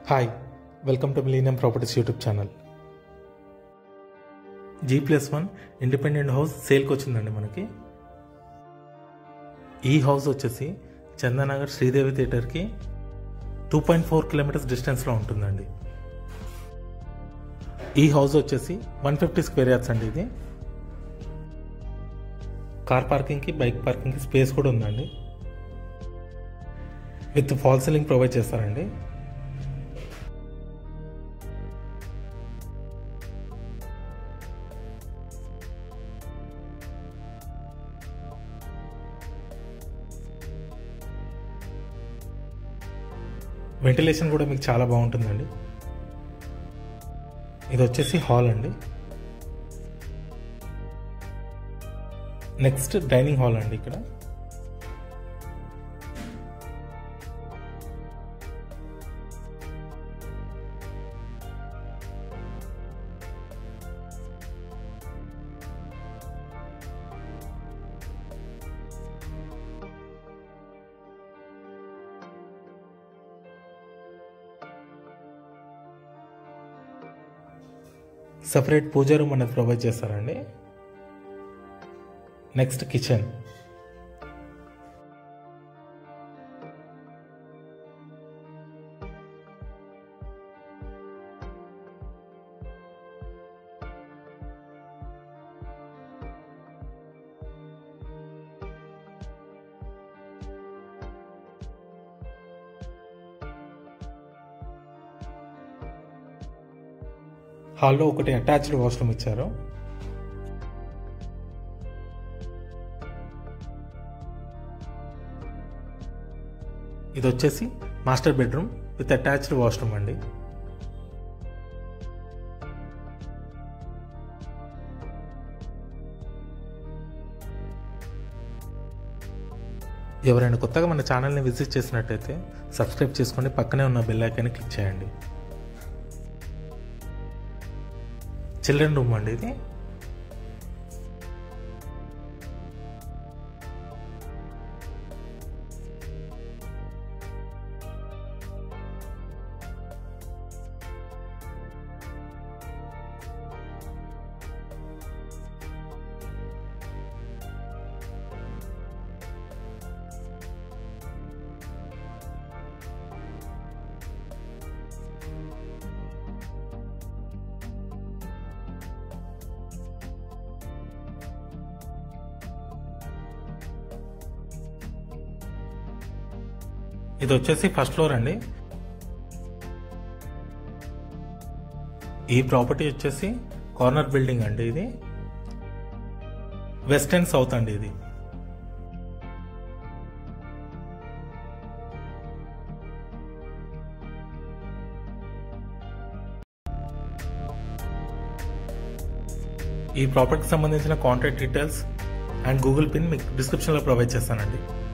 hi welcome to millennium properties YouTube channel G plus one independent house సేల్కి వచ్చిందండి మనకి ఈ హౌస్ వచ్చేసి చందనగర్ శ్రీదేవి థియేటర్కి టూ పాయింట్ ఫోర్ కిలోమీటర్స్ డిస్టెన్స్లో ఉంటుందండి ఈ హౌస్ వచ్చేసి వన్ ఫిఫ్టీ స్క్వేర్ యార్డ్స్ అండి ఇది కార్ పార్కింగ్కి బైక్ పార్కింగ్కి స్పేస్ కూడా ఉందండి విత్ ఫాల్ సీలింగ్ ప్రొవైడ్ చేస్తారండి వెంటిలేషన్ కూడా మీకు చాలా బాగుంటుందండి ఇది వచ్చేసి హాల్ అండి నెక్స్ట్ డైనింగ్ హాల్ అండి ఇక్కడ సపరేట్ పూజ రూమ్ అనేది ప్రొవైడ్ చేస్తారండి నెక్స్ట్ కిచెన్ హాల్లో ఒకటి అటాచ్డ్ వాష్రూమ్ ఇచ్చారు ఇది వచ్చేసి master bedroom with attached washroom అండి ఎవరైనా కొత్తగా మన ఛానల్ని విజిట్ చేసినట్టయితే సబ్స్క్రైబ్ చేసుకోండి పక్కనే ఉన్న బెల్ ఐకాన్ని క్లిక్ చేయండి చిల్డ్రన్ రూమ్ అండి ఇది ఇది వచ్చేసి ఫస్ట్ ఫ్లోర్ అండి ఈ ప్రాపర్టీ వచ్చేసి కార్నర్ బిల్డింగ్ అండి ఇది వెస్ట్ అండ్ సౌత్ అండి ఇది ఈ ప్రాపర్టీకి సంబంధించిన contact details and Google pin మీకు డిస్క్రిప్షన్లో ప్రొవైడ్ చేస్తానండి